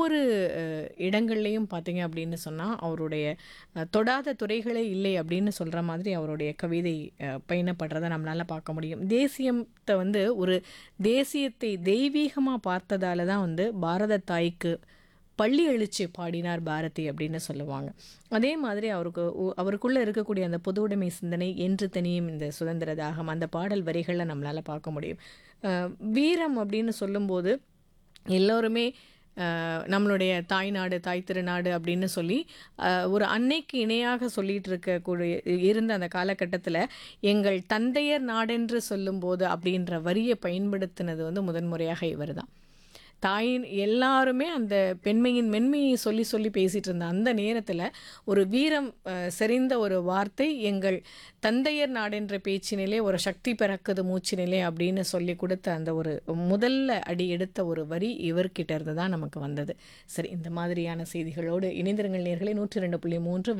ஒவ்வொரு அஹ், இடங்கள்லையும் பார்த்தீங்க அப்படின்னு சொன்னால் அவருடைய அஹ், தொடாத துறைகளே இல்லை அப்படின்னு சொல்கிற மாதிரி அவருடைய கவிதை அஹ், பயணப்படுறதை நம்மளால் பார்க்க முடியும் தேசியத்தை வந்து ஒரு தேசியத்தை தெய்வீகமாக பார்த்ததால தான் வந்து பாரத தாய்க்கு பள்ளி எழுச்சி பாடினார் பாரதி அப்படின்னு சொல்லுவாங்க அதே மாதிரி அவருக்கு உ- அவருக்குள்ள இருக்கக்கூடிய அந்த பொது உடைமை சிந்தனை என்று தனியும் இந்த சுதந்திர தாகம் அந்த பாடல் வரிகளில் நம்மளால் பார்க்க முடியும் அஹ் வீரம் அப்படின்னு சொல்லும்போது எல்லோருமே அஹ், நம்மளுடைய தாய்நாடு தாய் திருநாடு அப்படின்னு சொல்லி அஹ், ஒரு அன்னைக்கு இணையாக சொல்லிட்டு இருக்கக்கூடிய இருந்த அந்த காலகட்டத்தில் எங்கள் தந்தையர் நாடென்று சொல்லும்போது அப்படின்ற வரியை பயன்படுத்தினது வந்து முதன்முறையாக இவர் தான் தாயின் எல்லாருமே அந்த பெண்மையின் மென்மையை சொல்லி சொல்லி பேசிட்டு இருந்த அந்த நேரத்தில் ஒரு வீரம் அஹ், செறிந்த ஒரு வார்த்தை எங்கள் தந்தையர் நாடென்ற பேச்சினிலே ஒரு சக்தி பிறக்குது மூச்சினிலே அப்படின்னு சொல்லி கொடுத்த அந்த ஒரு முதல்ல அடி எடுத்த ஒரு வரி இவர்கிட்ட இருந்து தான் நமக்கு வந்தது சரி இந்த மாதிரியான செய்திகளோடு இணைந்திருங்கள் நேர்களை நூற்றி ரெண்டு புள்ளி மூன்று